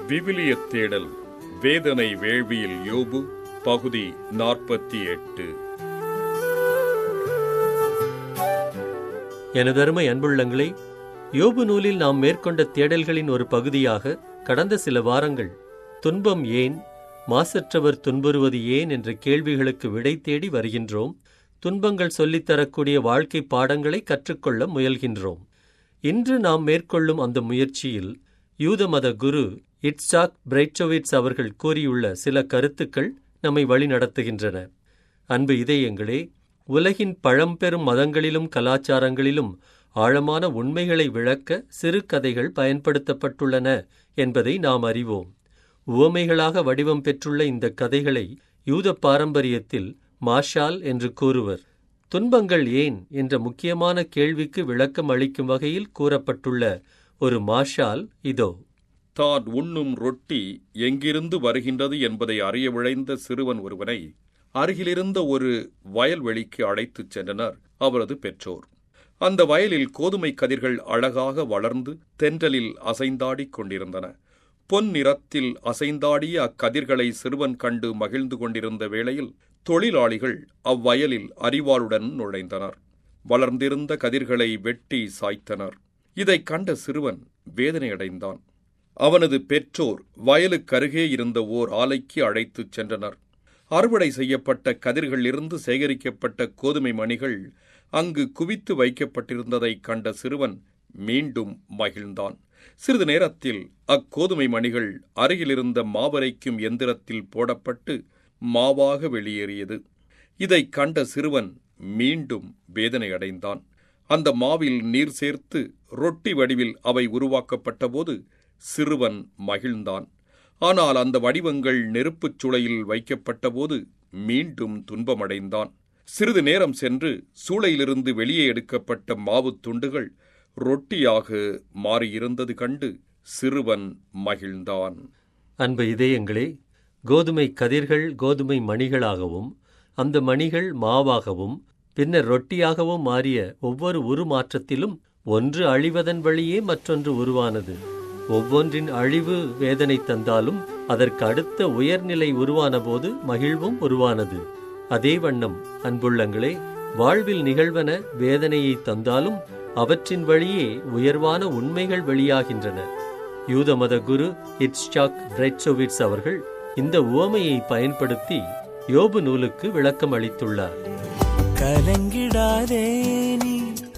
விவிலிய தேடல் வேதனை வேள்வியில் யோபு பகுதி நாற்பத்தி எட்டு எனதருமை அன்புள்ளங்களே யோபு நூலில் நாம் மேற்கொண்ட தேடல்களின் ஒரு பகுதியாக கடந்த சில வாரங்கள் துன்பம் ஏன் மாசற்றவர் துன்புறுவது ஏன் என்ற கேள்விகளுக்கு விடை தேடி வருகின்றோம் துன்பங்கள் சொல்லித்தரக்கூடிய வாழ்க்கை பாடங்களை கற்றுக்கொள்ள முயல்கின்றோம் இன்று நாம் மேற்கொள்ளும் அந்த முயற்சியில் யூத மத குரு இட்சாக் பிரைச்சோவிட்ஸ் அவர்கள் கூறியுள்ள சில கருத்துக்கள் நம்மை வழிநடத்துகின்றன அன்பு இதயங்களே உலகின் பழம்பெரும் மதங்களிலும் கலாச்சாரங்களிலும் ஆழமான உண்மைகளை விளக்க சிறு கதைகள் பயன்படுத்தப்பட்டுள்ளன என்பதை நாம் அறிவோம் உவமைகளாக வடிவம் பெற்றுள்ள இந்த கதைகளை யூத பாரம்பரியத்தில் மாஷால் என்று கூறுவர் துன்பங்கள் ஏன் என்ற முக்கியமான கேள்விக்கு விளக்கம் அளிக்கும் வகையில் கூறப்பட்டுள்ள ஒரு மாஷால் இதோ தான் உண்ணும் ரொட்டி எங்கிருந்து வருகின்றது என்பதை அறிய விழைந்த சிறுவன் ஒருவனை அருகிலிருந்த ஒரு வயல்வெளிக்கு அழைத்துச் சென்றனர் அவரது பெற்றோர் அந்த வயலில் கோதுமை கதிர்கள் அழகாக வளர்ந்து தென்றலில் அசைந்தாடிக் கொண்டிருந்தன பொன் நிறத்தில் அசைந்தாடிய அக்கதிர்களை சிறுவன் கண்டு மகிழ்ந்து கொண்டிருந்த வேளையில் தொழிலாளிகள் அவ்வயலில் அறிவாளுடன் நுழைந்தனர் வளர்ந்திருந்த கதிர்களை வெட்டி சாய்த்தனர் இதைக் கண்ட சிறுவன் வேதனையடைந்தான் அவனது பெற்றோர் வயலுக்கருகே இருந்த ஓர் ஆலைக்கு அழைத்துச் சென்றனர் அறுவடை செய்யப்பட்ட கதிர்களிலிருந்து சேகரிக்கப்பட்ட கோதுமை மணிகள் அங்கு குவித்து வைக்கப்பட்டிருந்ததைக் கண்ட சிறுவன் மீண்டும் மகிழ்ந்தான் சிறிது நேரத்தில் அக்கோதுமை மணிகள் அருகிலிருந்த மாவரைக்கும் எந்திரத்தில் போடப்பட்டு மாவாக வெளியேறியது இதைக் கண்ட சிறுவன் மீண்டும் வேதனையடைந்தான் அந்த மாவில் நீர் சேர்த்து ரொட்டி வடிவில் அவை உருவாக்கப்பட்டபோது சிறுவன் மகிழ்ந்தான் ஆனால் அந்த வடிவங்கள் நெருப்புச் சுளையில் வைக்கப்பட்டபோது மீண்டும் துன்பமடைந்தான் சிறிது நேரம் சென்று சூளையிலிருந்து வெளியே எடுக்கப்பட்ட மாவுத் துண்டுகள் ரொட்டியாக மாறியிருந்தது கண்டு சிறுவன் மகிழ்ந்தான் அன்பு இதயங்களே கோதுமை கதிர்கள் கோதுமை மணிகளாகவும் அந்த மணிகள் மாவாகவும் பின்னர் ரொட்டியாகவும் மாறிய ஒவ்வொரு உருமாற்றத்திலும் ஒன்று அழிவதன் வழியே மற்றொன்று உருவானது ஒவ்வொன்றின் அழிவு வேதனை தந்தாலும் அதற்கு அடுத்த உயர்நிலை உருவானபோது மகிழ்வும் உருவானது அதே வண்ணம் அன்புள்ளங்களே வாழ்வில் நிகழ்வன வேதனையை தந்தாலும் அவற்றின் வழியே உயர்வான உண்மைகள் வெளியாகின்றன யூத மத குரு இட்ஸ்டாக் பிரெட்சோவிட்ஸ் அவர்கள் இந்த உவமையை பயன்படுத்தி யோபு நூலுக்கு விளக்கம் அளித்துள்ளார் கலங்கிடாதே நீ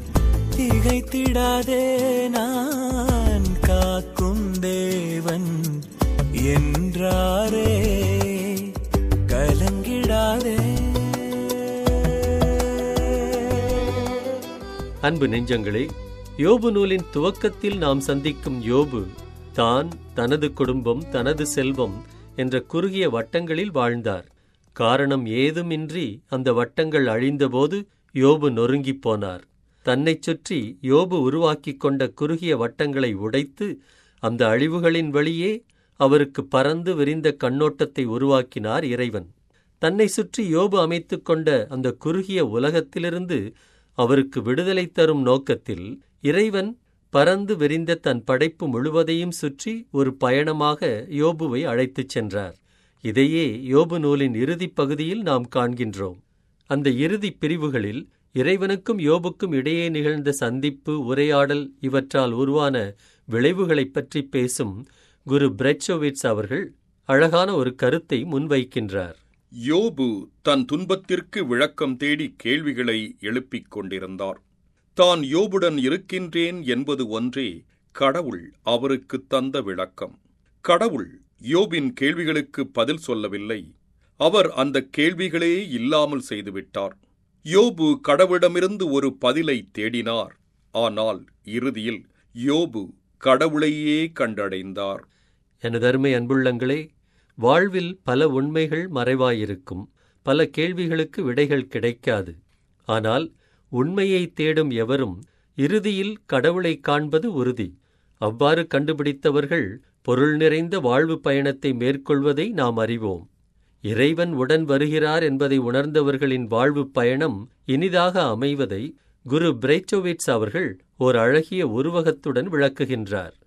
திகைத்திடாதே நான் காக்கும் தேவன் என்றாரே கலங்கிடாதே அன்பு நெஞ்சங்களே யோபு நூலின் துவக்கத்தில் நாம் சந்திக்கும் யோபு தான் தனது குடும்பம் தனது செல்வம் என்ற குறுகிய வட்டங்களில் வாழ்ந்தார் காரணம் ஏதுமின்றி அந்த வட்டங்கள் அழிந்தபோது யோபு நொறுங்கிப் போனார் தன்னைச் சுற்றி யோபு உருவாக்கிக் கொண்ட குறுகிய வட்டங்களை உடைத்து அந்த அழிவுகளின் வழியே அவருக்கு பறந்து விரிந்த கண்ணோட்டத்தை உருவாக்கினார் இறைவன் தன்னை சுற்றி யோபு அமைத்துக் கொண்ட அந்த குறுகிய உலகத்திலிருந்து அவருக்கு விடுதலை தரும் நோக்கத்தில் இறைவன் பறந்து விரிந்த தன் படைப்பு முழுவதையும் சுற்றி ஒரு பயணமாக யோபுவை அழைத்துச் சென்றார் இதையே யோபு நூலின் இறுதிப் பகுதியில் நாம் காண்கின்றோம் அந்த இறுதிப் பிரிவுகளில் இறைவனுக்கும் யோபுக்கும் இடையே நிகழ்ந்த சந்திப்பு உரையாடல் இவற்றால் உருவான விளைவுகளைப் பற்றி பேசும் குரு பிரெட்சோவிட்ஸ் அவர்கள் அழகான ஒரு கருத்தை முன்வைக்கின்றார் யோபு தன் துன்பத்திற்கு விளக்கம் தேடி கேள்விகளை எழுப்பிக் கொண்டிருந்தார் தான் யோபுடன் இருக்கின்றேன் என்பது ஒன்றே கடவுள் அவருக்கு தந்த விளக்கம் கடவுள் யோபின் கேள்விகளுக்கு பதில் சொல்லவில்லை அவர் அந்த கேள்விகளே இல்லாமல் செய்துவிட்டார் யோபு கடவுளிடமிருந்து ஒரு பதிலை தேடினார் ஆனால் இறுதியில் யோபு கடவுளையே கண்டடைந்தார் எனதருமை அன்புள்ளங்களே வாழ்வில் பல உண்மைகள் மறைவாயிருக்கும் பல கேள்விகளுக்கு விடைகள் கிடைக்காது ஆனால் உண்மையை தேடும் எவரும் இறுதியில் கடவுளை காண்பது உறுதி அவ்வாறு கண்டுபிடித்தவர்கள் பொருள் நிறைந்த வாழ்வு பயணத்தை மேற்கொள்வதை நாம் அறிவோம் இறைவன் உடன் வருகிறார் என்பதை உணர்ந்தவர்களின் வாழ்வு பயணம் இனிதாக அமைவதை குரு பிரைச்சோவிட்ஸ் அவர்கள் ஓர் அழகிய உருவகத்துடன் விளக்குகின்றார்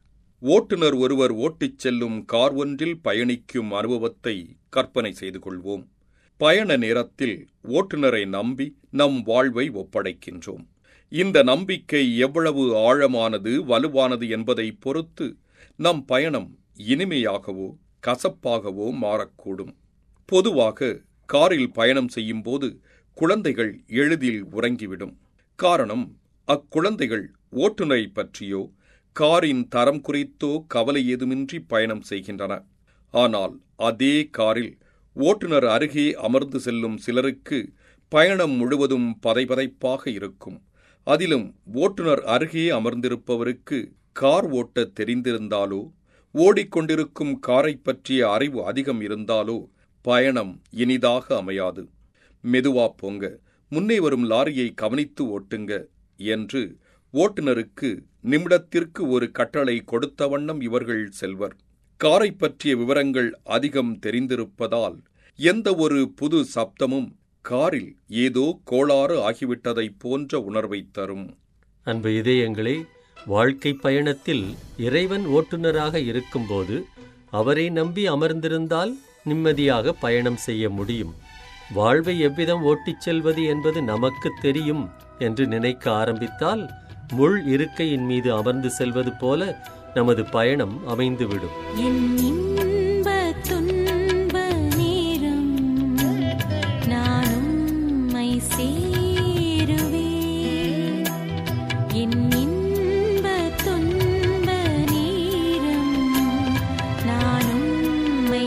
ஓட்டுநர் ஒருவர் ஓட்டிச் செல்லும் கார் ஒன்றில் பயணிக்கும் அனுபவத்தை கற்பனை செய்து கொள்வோம் பயண நேரத்தில் ஓட்டுநரை நம்பி நம் வாழ்வை ஒப்படைக்கின்றோம் இந்த நம்பிக்கை எவ்வளவு ஆழமானது வலுவானது என்பதை பொறுத்து நம் பயணம் இனிமையாகவோ கசப்பாகவோ மாறக்கூடும் பொதுவாக காரில் பயணம் செய்யும்போது குழந்தைகள் எளிதில் உறங்கிவிடும் காரணம் அக்குழந்தைகள் ஓட்டுநரை பற்றியோ காரின் தரம் குறித்தோ கவலை ஏதுமின்றி பயணம் செய்கின்றன ஆனால் அதே காரில் ஓட்டுநர் அருகே அமர்ந்து செல்லும் சிலருக்கு பயணம் முழுவதும் பதைபதைப்பாக இருக்கும் அதிலும் ஓட்டுநர் அருகே அமர்ந்திருப்பவருக்கு கார் ஓட்ட தெரிந்திருந்தாலோ ஓடிக்கொண்டிருக்கும் காரை பற்றிய அறிவு அதிகம் இருந்தாலோ பயணம் இனிதாக அமையாது மெதுவா போங்க முன்னே வரும் லாரியை கவனித்து ஓட்டுங்க என்று ஓட்டுநருக்கு நிமிடத்திற்கு ஒரு கட்டளை கொடுத்த வண்ணம் இவர்கள் செல்வர் காரை பற்றிய விவரங்கள் அதிகம் தெரிந்திருப்பதால் எந்த ஒரு புது சப்தமும் காரில் ஏதோ கோளாறு ஆகிவிட்டதைப் போன்ற உணர்வை தரும் அன்பு இதயங்களே வாழ்க்கை பயணத்தில் இறைவன் ஓட்டுநராக இருக்கும்போது அவரை நம்பி அமர்ந்திருந்தால் நிம்மதியாக பயணம் செய்ய முடியும் வாழ்வை எவ்விதம் ஓட்டிச் செல்வது என்பது நமக்கு தெரியும் என்று நினைக்க ஆரம்பித்தால் முள் இருக்கையின் மீது அமர்ந்து செல்வது போல நமது பயணம் அமைந்துவிடும் என் இன்ப துன்ப நேரம் நான் உம்மை சேருவேன் என் இன்ப துன்ப நேரம் நான் உம்மை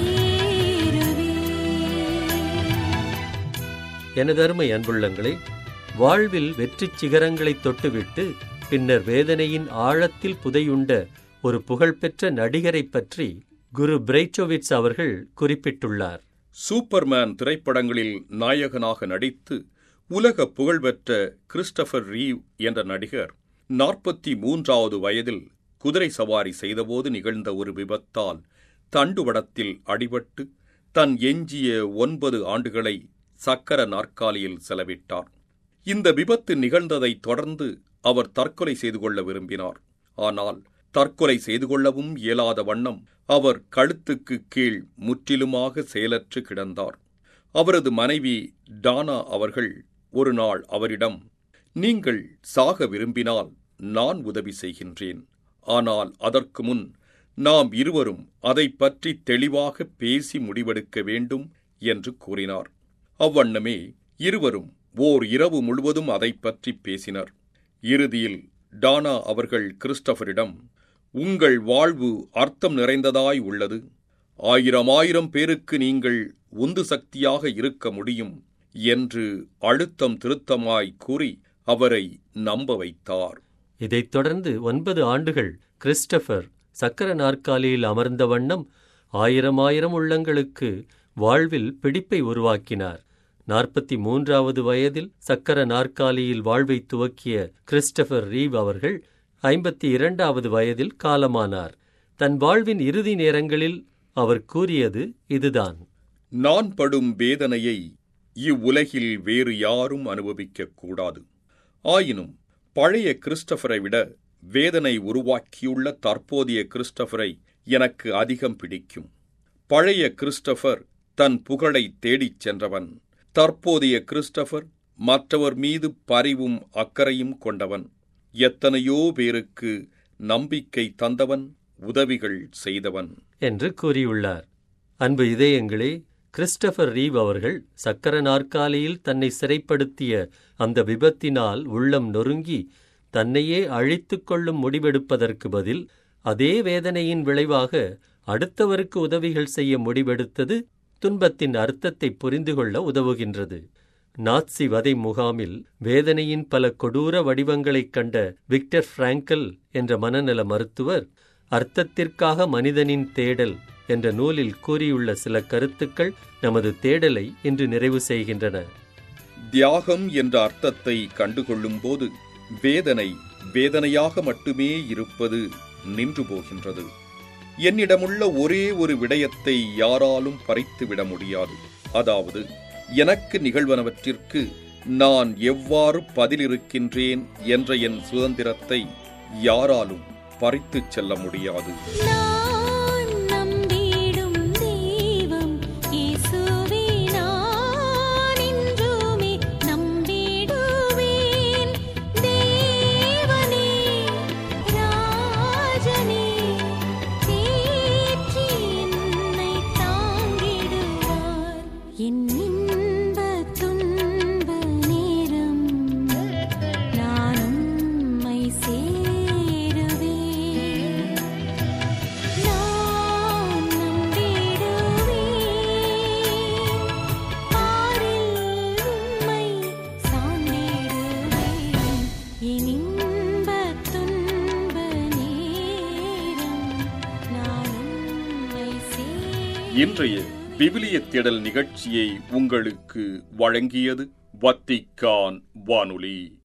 சேருவேன் எனதருமை அன்புள்ளங்களே வாழ்வில் வெற்றிச் சிகரங்களைத் தொட்டுவிட்டு பின்னர் வேதனையின் ஆழத்தில் புதையுண்ட ஒரு புகழ்பெற்ற நடிகரைப் பற்றி குரு பிரைச்சோவிட்ஸ் அவர்கள் குறிப்பிட்டுள்ளார் சூப்பர்மேன் திரைப்படங்களில் நாயகனாக நடித்து உலக புகழ்பெற்ற கிறிஸ்டபர் ரீவ் என்ற நடிகர் நாற்பத்தி மூன்றாவது வயதில் குதிரை சவாரி செய்தபோது நிகழ்ந்த ஒரு விபத்தால் தண்டுவடத்தில் அடிபட்டு தன் எஞ்சிய ஒன்பது ஆண்டுகளை சக்கர நாற்காலியில் செலவிட்டார் இந்த விபத்து நிகழ்ந்ததைத் தொடர்ந்து அவர் தற்கொலை செய்து கொள்ள விரும்பினார் ஆனால் தற்கொலை செய்து கொள்ளவும் இயலாத வண்ணம் அவர் கழுத்துக்கு கீழ் முற்றிலுமாக செயலற்று கிடந்தார் அவரது மனைவி டானா அவர்கள் ஒரு நாள் அவரிடம் நீங்கள் சாக விரும்பினால் நான் உதவி செய்கின்றேன் ஆனால் அதற்கு முன் நாம் இருவரும் அதைப் பற்றி தெளிவாக பேசி முடிவெடுக்க வேண்டும் என்று கூறினார் அவ்வண்ணமே இருவரும் ஓர் இரவு முழுவதும் அதைப் பற்றி பேசினர் இறுதியில் டானா அவர்கள் கிறிஸ்டபரிடம் உங்கள் வாழ்வு அர்த்தம் நிறைந்ததாய் உள்ளது ஆயிரம் ஆயிரம் பேருக்கு நீங்கள் உந்து சக்தியாக இருக்க முடியும் என்று அழுத்தம் திருத்தமாய் கூறி அவரை நம்ப வைத்தார் இதைத் தொடர்ந்து ஒன்பது ஆண்டுகள் கிறிஸ்டபர் சக்கர நாற்காலியில் அமர்ந்த வண்ணம் ஆயிரம் ஆயிரம் உள்ளங்களுக்கு வாழ்வில் பிடிப்பை உருவாக்கினார் நாற்பத்தி மூன்றாவது வயதில் சக்கர நாற்காலியில் வாழ்வை துவக்கிய கிறிஸ்டபர் ரீவ் அவர்கள் ஐம்பத்தி இரண்டாவது வயதில் காலமானார் தன் வாழ்வின் இறுதி நேரங்களில் அவர் கூறியது இதுதான் நான் படும் வேதனையை இவ்வுலகில் வேறு யாரும் அனுபவிக்கக் கூடாது ஆயினும் பழைய கிறிஸ்டபரை விட வேதனை உருவாக்கியுள்ள தற்போதைய கிறிஸ்டபரை எனக்கு அதிகம் பிடிக்கும் பழைய கிறிஸ்டபர் தன் புகழை தேடிச் சென்றவன் தற்போதைய கிறிஸ்டபர் மற்றவர் மீது பரிவும் அக்கறையும் கொண்டவன் எத்தனையோ பேருக்கு நம்பிக்கை தந்தவன் உதவிகள் செய்தவன் என்று கூறியுள்ளார் அன்பு இதயங்களே கிறிஸ்டபர் ரீவ் அவர்கள் சக்கர நாற்காலியில் தன்னை சிறைப்படுத்திய அந்த விபத்தினால் உள்ளம் நொறுங்கி தன்னையே அழித்துக் கொள்ளும் முடிவெடுப்பதற்கு பதில் அதே வேதனையின் விளைவாக அடுத்தவருக்கு உதவிகள் செய்ய முடிவெடுத்தது துன்பத்தின் அர்த்தத்தை புரிந்து கொள்ள உதவுகின்றது நாட்சி வதை முகாமில் வேதனையின் பல கொடூர வடிவங்களைக் கண்ட விக்டர் பிராங்கல் என்ற மனநல மருத்துவர் அர்த்தத்திற்காக மனிதனின் தேடல் என்ற நூலில் கூறியுள்ள சில கருத்துக்கள் நமது தேடலை இன்று நிறைவு செய்கின்றன தியாகம் என்ற அர்த்தத்தை கண்டுகொள்ளும்போது வேதனை வேதனையாக மட்டுமே இருப்பது நின்று போகின்றது என்னிடமுள்ள ஒரே ஒரு விடயத்தை யாராலும் பறித்துவிட முடியாது அதாவது எனக்கு நிகழ்வனவற்றிற்கு நான் எவ்வாறு பதிலிருக்கின்றேன் என்ற என் சுதந்திரத்தை யாராலும் பறித்துச் செல்ல முடியாது நான் நம்பிடும் தெய்வம் இயேசுவே நான் என்றுமே நம்பிடுவேன் தேவனே ராஜனே தேற்றி என்னை தாங்கிடுவார் என் இன்ப துன்ப நேரம் நான் உம்மை சேருவேன் நான் நம்பிடுவேன் பாரில் உம்மை சார்ந்திடுவேன் என் இன்ப துன்ப நேரம் நான் உம்மை சேருவேன் இன்றைய விவிலிய தேடல் நிகழ்ச்சியை உங்களுக்கு வழங்கியது வத்திக்கான் வானொலி